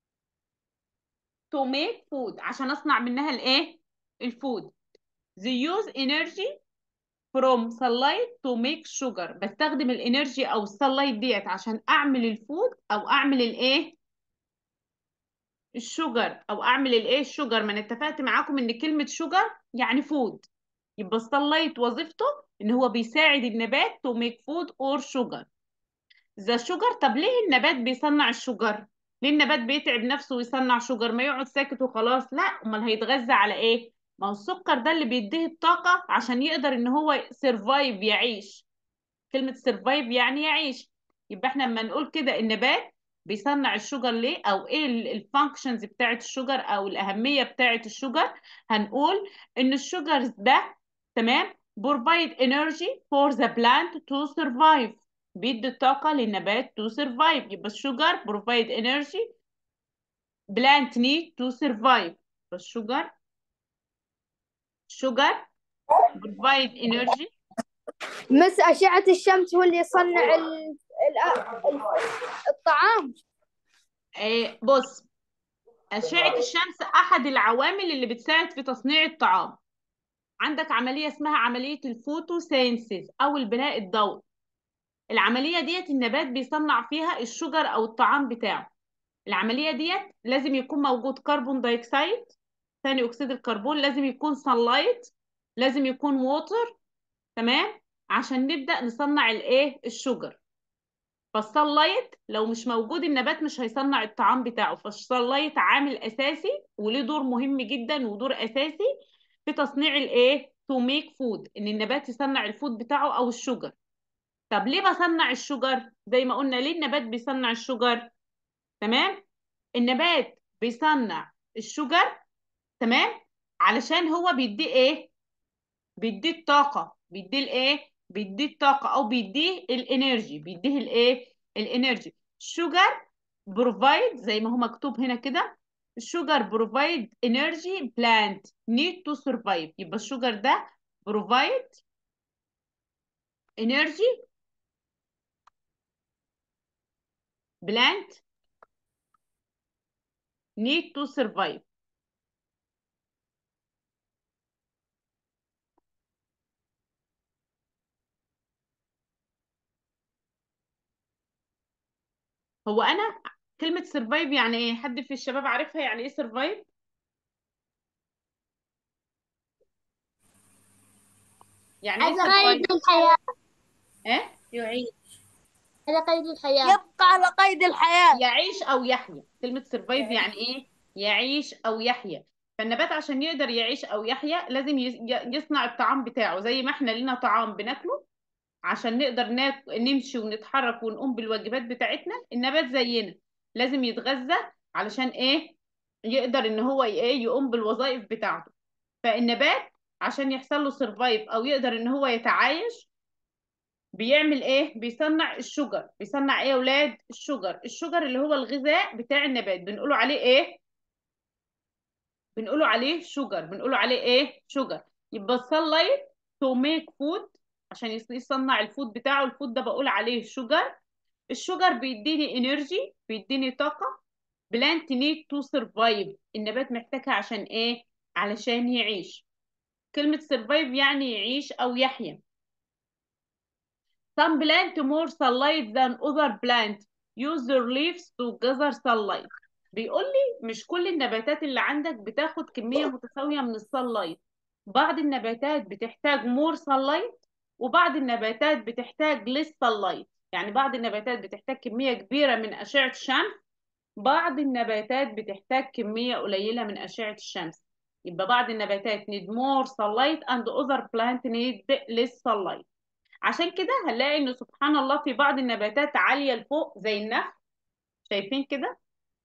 A: to make food عشان اصنع منها الايه الفود they use energy from sunlight to make sugar بستخدم الانرجي او السانلايت ديت عشان اعمل الفود او اعمل الايه الشجر او اعمل الايه الشجر ما انا اتفقت معاكم ان كلمه شجر يعني فود يبقى السلايت وظيفته ان هو بيساعد النبات to make food or sugar the sugar طب ليه النبات بيصنع الشجر ليه النبات بيتعب نفسه ويصنع شوجر ما يقعد ساكت وخلاص لا امال هيتغذى على ايه ما هو السكر ده اللي بيديه الطاقة عشان يقدر ان هو سيرفايف يعيش كلمة سيرفايف يعني يعيش يبقى احنا لما نقول كده النبات بيصنع الشوجر ليه او ايه الفانكشنز بتاعت الشوجر او الاهمية بتاعت الشوجر هنقول ان الشوجر ده تمام provide energy for the plant to survive بيدي الطاقة للنبات to survive يبقى الشوجر provide energy plant need to survive الشوجر sugar provide energy
B: مس أشعة الشمس هو اللي يصنع ال... ال... ال... الطعام
A: آه، بص أشعة الشمس أحد العوامل اللي بتساعد في تصنيع الطعام عندك عملية اسمها عملية الفوتوسينثيز أو البناء الضوئي العملية ديت النبات بيصنع فيها الشجر أو الطعام بتاعه العملية ديت لازم يكون موجود كربون دايوكسيد ثاني أكسيد الكربون لازم يكون sunlight لازم يكون ووتر تمام عشان نبدأ نصنع الايه الشجر فالصلايت لو مش موجود النبات مش هيصنع الطعام بتاعه فالصلايت عامل اساسي وليه دور مهم جدا ودور اساسي في تصنيع الايه تو ميك فود ان النبات يصنع الفود بتاعه او الشجر طب ليه بصنع الشجر زي ما قلنا ليه النبات بيصنع الشجر تمام النبات بيصنع الشجر تمام علشان هو بيديه ايه بيديه الطاقة بيديه الايه بيديه الطاقة او بيديه الانرجي بيديه الايه الانرجي sugar provide زي ما هو مكتوب هنا كده sugar provide energy plant need to survive يبقى الشجر ده provide energy plant need to survive هو انا كلمة survive يعني ايه حد في الشباب عارفها يعني ايه survive يعني ايه
C: على قيد
A: survive
C: الحياة
A: ايه
C: يعيش على قيد الحياة
B: يبقى على قيد الحياة
A: يعيش او يحيا كلمة survive يعني ايه يعيش او يحيا فالنبات عشان يقدر يعيش او يحيا لازم يس- ي- يصنع الطعام بتاعه زي ما احنا لينا طعام بناكله عشان نقدر ناك... نمشي ونتحرك ونقوم بالواجبات بتاعتنا النبات زينا لازم يتغذى علشان ايه يقدر ان هو ي- ايه يقوم بالوظائف بتاعته فالنبات عشان يحصل له سرفايف او يقدر ان هو يتعايش بيعمل ايه بيصنع الشجر بيصنع ايه يا اولاد الشجر الشجر اللي هو الغذاء بتاع النبات بنقوله عليه ايه بنقوله عليه شجر بنقوله عليه ايه شجر يبقى السلايت تو ميك فود عشان يص- يصنع الفود بتاعه الفود ده بقول عليه شجر الشجر بيديني انرجي بيديني طاقة بلانت نيد تو سرفايف النبات محتاجها عشان ايه علشان يعيش كلمة سرفايف يعني يعيش او يحيا Some plant more sunlight than other plant use their leaves to gather sunlight. بيقول لي مش كل النباتات اللي عندك بتاخد كمية متساوية من السنلايت. بعض النباتات بتحتاج more sunlight وبعض النباتات بتحتاج less sunlight. يعني بعض النباتات بتحتاج كمية كبيرة من أشعة الشمس بعض النباتات بتحتاج كمية قليلة من أشعة الشمس. يبقى بعض النباتات need more sunlight and other plant need less sunlight. عشان كده هنلاقي ان سبحان الله في بعض النباتات عالية لفوق زي النخل شايفين كده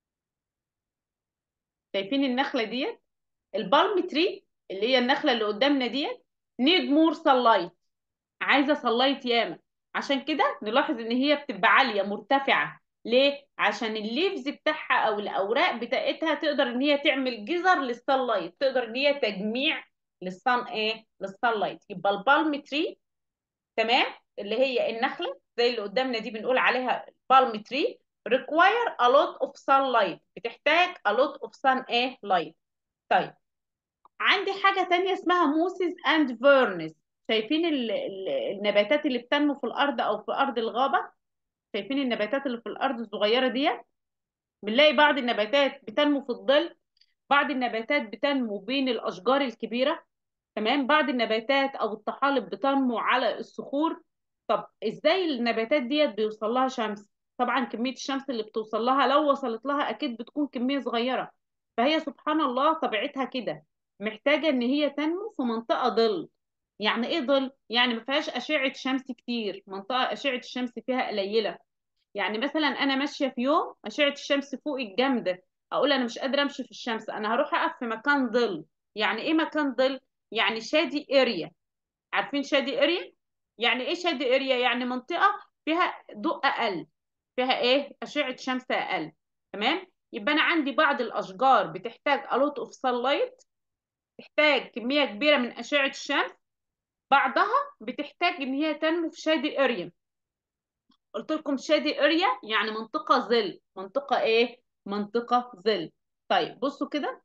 A: شايفين النخلة ديت البالم تري اللي هي النخلة اللي قدامنا ديت نيد مور sunlight عايزة sunlight ياما عشان كده نلاحظ ان هي بتبقى عالية مرتفعة ليه؟ عشان الليفز بتاعها او الاوراق بتاعتها تقدر ان هي تعمل جذر للسنلايت تقدر ان هي تجميع للصن ايه؟ للسنلايت يبقى البالم تري تمام اللي هي النخلة زي اللي قدامنا دي بنقول عليها palm tree require a lot of sunlight بتحتاج a lot of sun ايه light طيب عندي حاجة تانية اسمها موسز اند فيرنس شايفين ال ال النباتات اللي بتنمو في الأرض أو في أرض الغابة شايفين النباتات اللي في الأرض الصغيرة ديت بنلاقي بعض النباتات بتنمو في الظل بعض النباتات بتنمو بين الأشجار الكبيرة تمام بعض النباتات او الطحالب بتنمو على الصخور طب ازاي النباتات ديت بيوصل لها شمس طبعا كمية الشمس اللي بتوصل لها لو وصلت لها أكيد بتكون كمية صغيرة فهي سبحان الله طبيعتها كده محتاجة إن هي تنمو في منطقة ظل يعني إيه ظل؟ يعني ما فيهاش أشعة شمس كتير منطقة أشعة الشمس فيها قليلة يعني مثلا أنا ماشية في يوم أشعة الشمس فوق الجامدة أقول أنا مش قادرة أمشي في الشمس أنا هروح أقف في مكان ظل يعني إيه مكان ظل؟ يعني شادي اريا عارفين شادي اريا؟ يعني إيه شادي اريا؟ يعني منطقة فيها ضوء أقل فيها إيه؟ أشعة شمس أقل تمام؟ يبقى أنا عندي بعض الأشجار بتحتاج a lot of sunlight تحتاج كمية كبيرة من أشعة الشمس بعضها بتحتاج إن هي تنمو في شادي اريا قلت لكم شادي اريا يعني منطقة ظل منطقة إيه؟ منطقة ظل طيب بصوا كده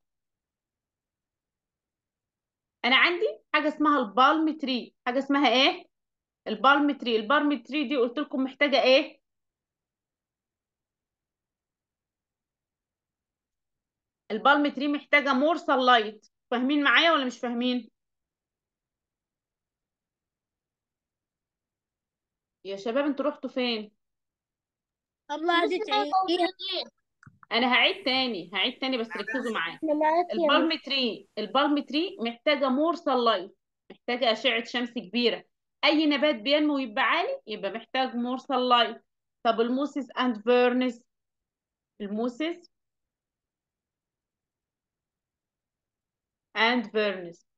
A: أنا عندي حاجة اسمها البالم تري حاجة اسمها إيه؟ البالم تري البالم تري دي قلت لكم محتاجة إيه؟ البالم تري محتاجة مور sunlight فاهمين معايا ولا مش فاهمين؟ يا شباب انتوا رحتوا فين؟
C: الله عادي تعيديها
A: انا هعيد تاني هعيد تاني بس ركزوا معايا
C: احنا معاك يا
A: البالم تري البالم تري محتاجه مور sunlight محتاجه اشعه شمس كبيره اي نبات بينمو يبقى عالي يبقى محتاج مور sunlight طب الموسس اند فيرنس الموسس اند فيرنس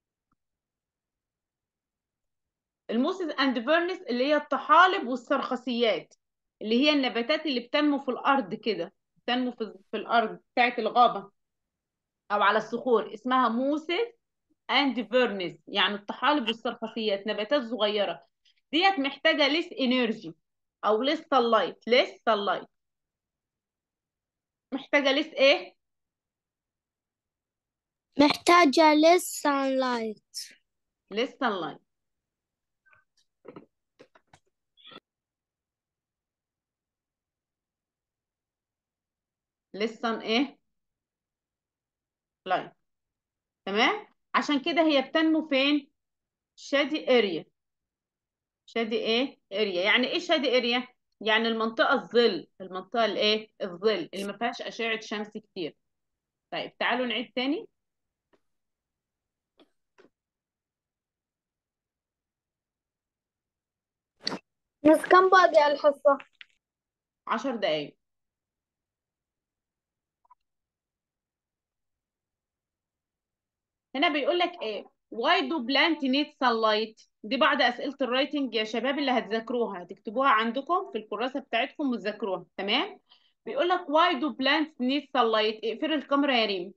A: الموسس اند فيرنس اللي هي الطحالب والسرخسيات اللي هي النباتات اللي بتنمو في الارض كده بتنمو في, في الارض بتاعت الغابه او على الصخور اسمها موسس اند فيرنس يعني الطحالب والسرخسيات نباتات صغيره ديت محتاجه ليس انرجي او ليس sunlight ليس sunlight محتاجه ليس ايه
C: محتاجة لس sunlight
A: ليس sunlight ليس sun ايه لايت تمام عشان كده هي بتنمو فين شادي اريا شادي ايه اريا يعني ايه شادي اريا يعني المنطقه الظل المنطقه الايه الظل اللي ما فيهاش اشعه شمس كتير طيب تعالوا نعيد تاني
B: بس كم باقي الحصة؟
A: عشر دقايق هنا بيقول لك ايه why do plant need sunlight دي بعض اسئله الرايتنج يا شباب اللي هتذاكروها هتكتبوها عندكم في الكراسه بتاعتكم وتذاكروها تمام بيقول لك why do plants need sunlight اقفل الكاميرا يا ريم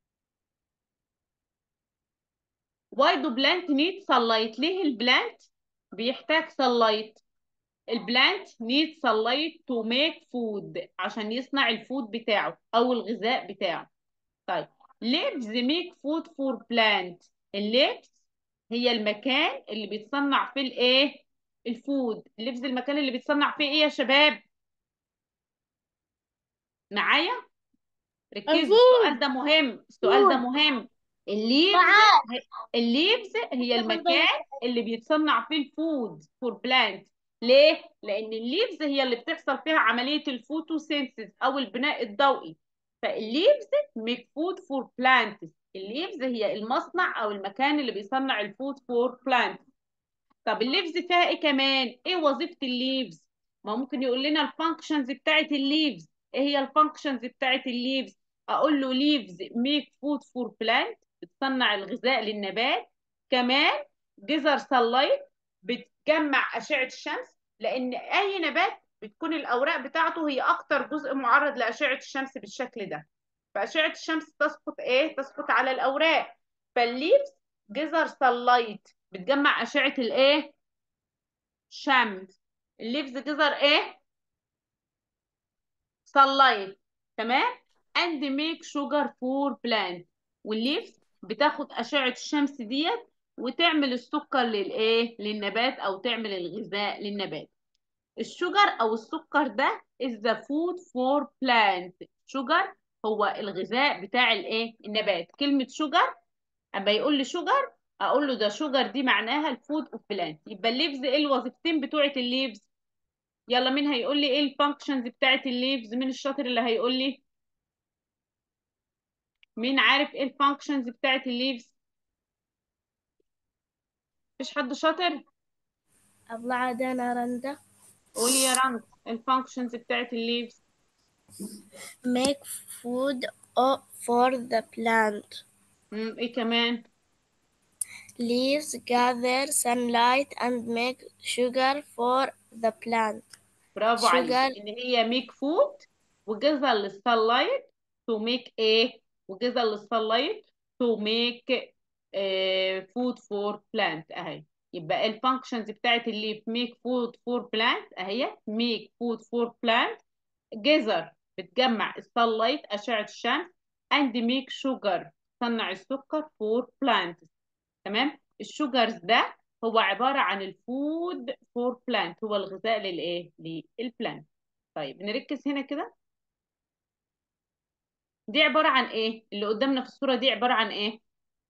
A: why do plant need sunlight ليه البلانت بيحتاج sunlight البلانت need sunlight to make food عشان يصنع الفود بتاعه او الغذاء بتاعه طيب leaves make food for plant الليفز هي المكان اللي بيتصنع فيه الايه الفود الليفز المكان اللي بيتصنع فيه ايه يا شباب معايا ركزوا
C: الفود.
A: السؤال ده مهم السؤال ده مهم الليفز الليفز هي المكان اللي بيتصنع فيه الفود فور بلانت ليه؟ لأن الليفز هي اللي بتحصل فيها عملية الفوتوسينثيز أو البناء الضوئي فالليفز ميك فود فور بلانتس الليفز هي المصنع أو المكان اللي بيصنع الفود فور بلانتس طب الليفز فيها إيه كمان؟ إيه وظيفة الليفز؟ ما ممكن يقول لنا الفانكشنز بتاعت الليفز إيه هي الفانكشنز بتاعت الليفز؟ أقول له ليفز ميك فود فور بلانت بتصنع الغذاء للنبات كمان جزر سلايت بتجمع أشعة الشمس لأن أي نبات بتكون الأوراق بتاعته هي أكتر جزء معرض لأشعة الشمس بالشكل ده فأشعة الشمس تسقط إيه؟ تسقط على الأوراق فالليفز جزر سلايت بتجمع أشعة الإيه؟ شمس الليفز جزر إيه؟ سلايت تمام؟ and make sugar for plant والليفز بتاخد أشعة الشمس ديت وتعمل السكر للايه للنبات او تعمل الغذاء للنبات الشجر او السكر ده is the food for plant شجر هو الغذاء بتاع الايه النبات كلمة شجر اما يقول لي شجر اقول له ده شجر دي معناها الفود اوف بلانت يبقى الليفز ايه الوظيفتين بتوعة الليفز يلا مين هيقول لي ايه الفانكشنز بتاعت الليفز مين الشاطر اللي هيقول لي مين عارف ايه الفانكشنز بتاعت الليفز مفيش حد شاطر
C: أطلع عاد أنا رندا
A: قولي يا رند الفانكشنز بتاعت الليفز
C: make food o- for the plant
A: مم، ايه كمان
C: leaves gather sunlight and make sugar for the plant
A: برافو عليك
C: sugar
A: ان هي ميك فود وجزء للسلايت تو ميك ايه وجزء للسلايت تو ميك فود فور بلانت اهي يبقى الفانكشنز بتاعت اللي في ميك فود فور بلانت اهي ميك فود فور بلانت جزر بتجمع السلايت اشعه الشمس اند ميك شوجر تصنع السكر فور بلانت تمام الشوجرز ده هو عبارة عن الفود فور بلانت هو الغذاء للايه للبلانت طيب نركز هنا كده دي عبارة عن ايه اللي قدامنا في الصورة دي عبارة عن ايه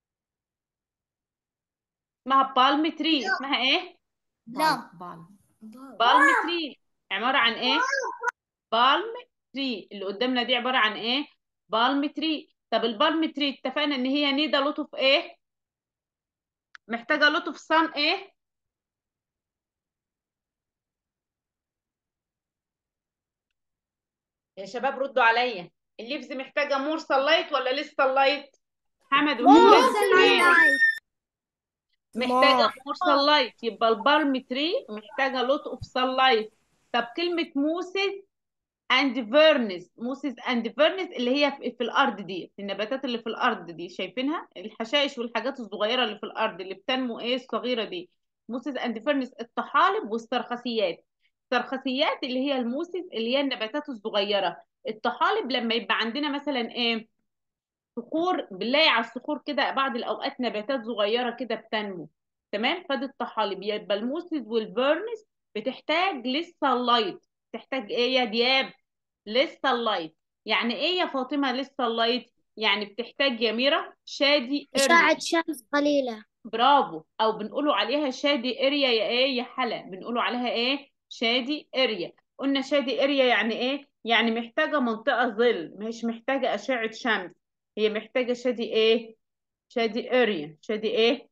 A: اسمها بالم تري اسمها ايه
B: لا
A: بالم بالم تري عبارة عن ايه بالم تري اللي قدامنا دي عبارة عن ايه بالم تري طب البالم تري اتفقنا ان هي نيدا لطف ايه محتاجة لطف صن ايه يا شباب ردوا عليا الليفز محتاجة مور سلايت ولا لسه سلايت حمد وهند محتاجة
C: More.
A: مور سلايت يبقى البالم تري محتاجة لوت اوف سلايت طب كلمة موسز اند فيرنس موسز اند فيرنس اللي هي في, في الارض دي في النباتات اللي في الارض دي شايفينها الحشائش والحاجات الصغيرة اللي في الارض اللي بتنمو ايه الصغيرة دي موسز اند فيرنس الطحالب والسرخسيات السرخسيات اللي هي الموسز اللي هي النباتات الصغيرة الطحالب لما يبقى عندنا مثلا ايه صخور بنلاقي على الصخور كده بعض الاوقات نباتات صغيره كده بتنمو تمام فدي الطحالب يبقى الموسز والفيرنس بتحتاج للسلايت تحتاج ايه يا دياب للسلايت يعني ايه يا فاطمه للسلايت يعني بتحتاج يا ميرا شادي اريا
B: أشعة شمس قليلة
A: برافو او بنقولوا عليها شادي اريا يا ايه يا حلا بنقولوا عليها ايه شادي اريا قلنا شادي اريا يعني ايه يعني محتاجه منطقه ظل مش محتاجه اشعه شمس هي محتاجه شادي ايه شادي اريا شادي ايه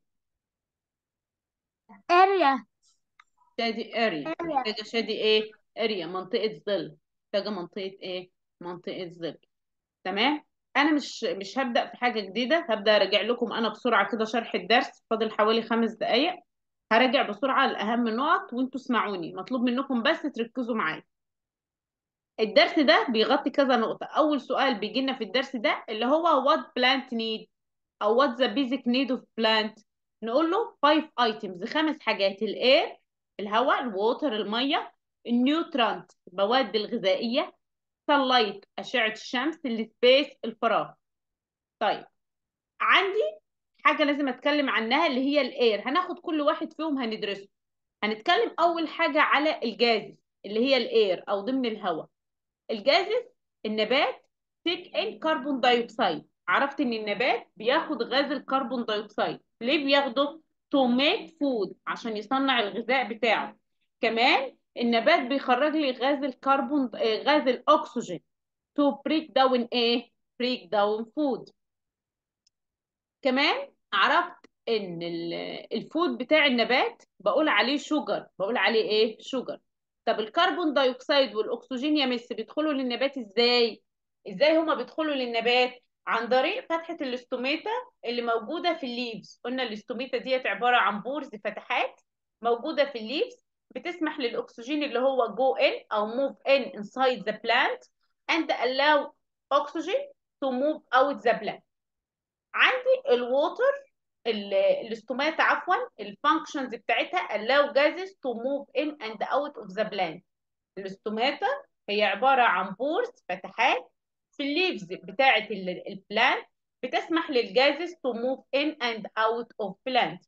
B: اريا
A: شادي اريا محتاجه شادي ايه اريا منطقه ظل محتاجه منطقه ايه منطقه ظل تمام انا مش مش هبدا في حاجه جديده هبدا ارجع لكم انا بسرعه كده شرح الدرس فاضل حوالي خمس دقائق هراجع بسرعه الاهم النقط وانتوا اسمعوني مطلوب منكم بس تركزوا معايا الدرس ده بيغطي كذا نقطه اول سؤال بيجي لنا في الدرس ده اللي هو what plant need او what the basic need of plant نقول له five items خمس حاجات الاير الهواء الووتر الميه النيوترانت المواد الغذائيه sunlight اشعه الشمس السبيس الفراغ طيب عندي حاجه لازم اتكلم عنها اللي هي الاير هناخد كل واحد فيهم هندرسه هنتكلم اول حاجه على الجازز اللي هي الاير او ضمن الهواء الجازز النبات تيك ان كربون دايوكسيد عرفت ان النبات بياخد غاز الكربون دايوكسيد ليه بياخده تو ميك فود عشان يصنع الغذاء بتاعه كمان النبات بيخرج لي غاز الكربون آه، غاز الاكسجين تو بريك داون ايه بريك داون فود كمان عرفت ان ال- الفود بتاع النبات بقول عليه شوجر بقول عليه ايه شوجر طب الكربون دايوكسيد والاكسجين يا مس بيدخلوا للنبات ازاي ازاي هما بيدخلوا للنبات عن طريق فتحة الاستوميتا اللي موجودة في الليفز قلنا الاستوميتا ديت عبارة عن بورز فتحات موجودة في الليفز بتسمح للاكسجين اللي هو جو ان او موف ان inside the plant and allow oxygen to move out the plant عندي الووتر ال- الاستومات عفوا الفانكشنز بتاعتها allow gases to move in and out of the plant الاستوماتا هي عبارة عن بورز فتحات في الليفز بتاعت البلانت بتسمح للجازز to move in and out of plant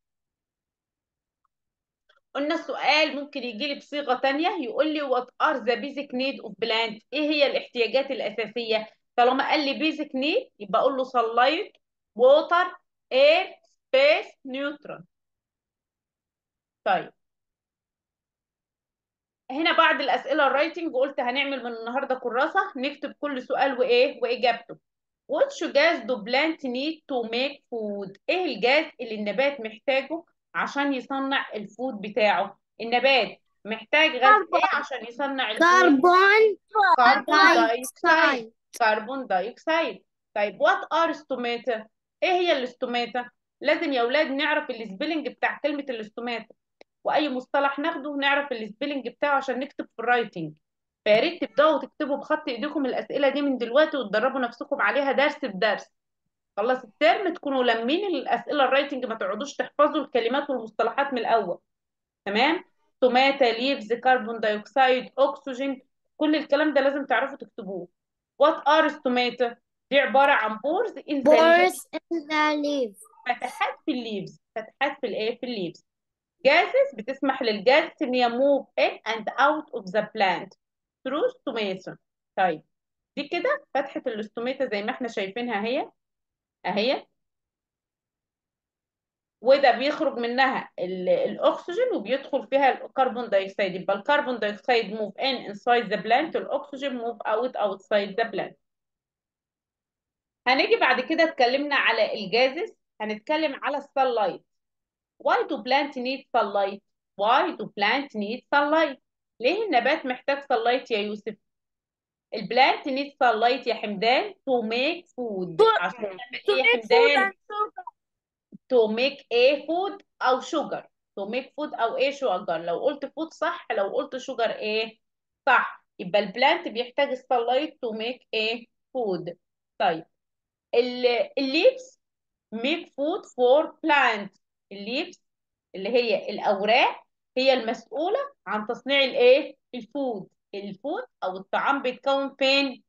A: قلنا السؤال ممكن يجي لي بصيغة تانية يقول لي what are the basic need of plant ايه هي الاحتياجات الأساسية طالما قال لي basic need يبقى اقول له sunlight water air space neutron طيب هنا بعض الأسئلة الرايتنج قلت هنعمل من النهاردة كراسة نكتب كل سؤال وإيه وإجابته Which gas do plant need to make food؟ إيه الجاز اللي النبات محتاجه عشان يصنع الفود بتاعه؟ النبات محتاج غاز إيه عشان يصنع الفود؟
C: كربون
A: كربون دايوكسيد
C: دايوكسيد
A: كربون دايوكسيد طيب وات ار ستوماتا ايه هي الاستوماتا لازم يا اولاد نعرف السبيلنج بتاع كلمه الاستوماتا واي مصطلح ناخده نعرف السبيلنج بتاعه عشان نكتب في الرايتنج فيا ريت تبداوا تكتبوا بخط ايديكم الاسئله دي من دلوقتي وتدربوا نفسكم عليها درس بدرس خلص الترم تكونوا لامين الاسئله الرايتنج ما تقعدوش تحفظوا الكلمات والمصطلحات من الاول تمام توماتا ليفز كربون دايوكسيد اكسجين كل الكلام ده لازم تعرفوا تكتبوه وات ار ستوماتا دي عباره عن بورز ان ذا
C: Pores in the leaf
A: فتحات في الليفز فتحات في الايه في الليفز gases بتسمح للجاز ان هي move in and out of the plant through stomata طيب دي كده فتحة الاستوماتا زي ما احنا شايفينها اهي اهي وده بيخرج منها ال- الاكسجين وبيدخل فيها الكربون دايوكسيد يبقى الكربون دايوكسيد move in inside the plant الاكسجين move out outside the plant هنيجي بعد كده اتكلمنا على الجازز هنتكلم على السلايت why do plant need sunlight why do plant need sunlight ليه النبات محتاج sunlight يا يوسف البلانت need sunlight يا حمدان to make food عشان نعمل ايه يا حمدان to make a food او sugar to make food او ايه sugar لو قلت food صح لو قلت sugar ايه صح يبقى البلانت بيحتاج sunlight to make a food طيب الليفز make food for plant الليفز اللي هي الأوراق هي المسؤولة عن تصنيع الايه الفود الفود أو الطعام بيتكون فين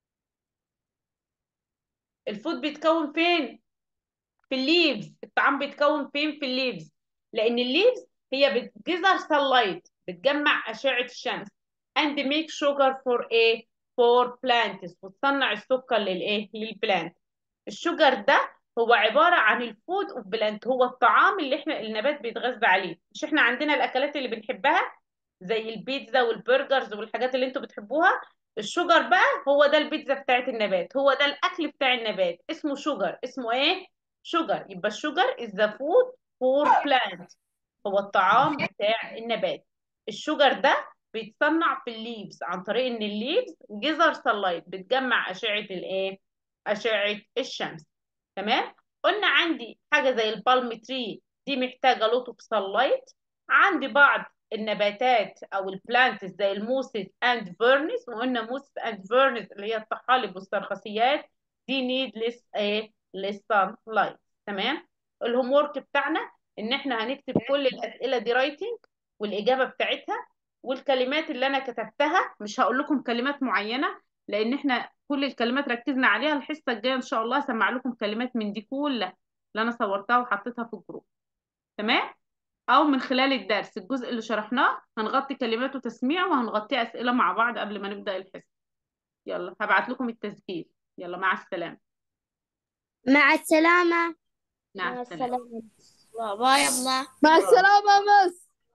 A: الفود بيتكون فين في الليفز الطعام بيتكون فين في الليفز لأن الليفز هي بتجذر sunlight بتجمع أشعة الشمس and make sugar for a for plants وتصنع السكر للايه للبلانت الشجر ده هو عبارة عن الفود اوف بلانت هو الطعام اللي احنا النبات بيتغذى عليه مش احنا عندنا الاكلات اللي بنحبها زي البيتزا والبرجرز والحاجات اللي انتوا بتحبوها الشجر بقى هو ده البيتزا بتاعت النبات هو ده الاكل بتاع النبات اسمه شجر اسمه ايه شجر يبقى الشجر is the food for plant هو الطعام بتاع النبات الشجر ده بيتصنع في الليفز عن طريق ان الليفز جذر sunlight بتجمع اشعة الايه اشعة الشمس تمام قلنا عندي حاجة زي البالم تري دي محتاجة لوت اوف sunlight عندي بعض النباتات او البلانتس زي الموسس اند فيرنس وقلنا موسس اند فيرنس اللي هي الطحالب والسرخسيات دي نيد ليس ايه ليس sunlight تمام الهوم ورك بتاعنا ان احنا هنكتب كل الاسئله دي رايتنج والاجابه بتاعتها والكلمات اللي انا كتبتها مش هقول لكم كلمات معينه لان احنا كل الكلمات ركزنا عليها الحصه الجايه ان شاء الله هسمع لكم كلمات من دي كلها اللي انا صورتها وحطيتها في الجروب تمام او من خلال الدرس الجزء اللي شرحناه هنغطي كلمات وتسميع وهنغطي اسئله مع بعض قبل ما نبدا الحصه يلا هبعت لكم التسجيل يلا مع السلامه
C: مع السلامة
A: مع
B: مع
A: السلامه
B: السلامة
C: باي الله
B: مع السلامة مس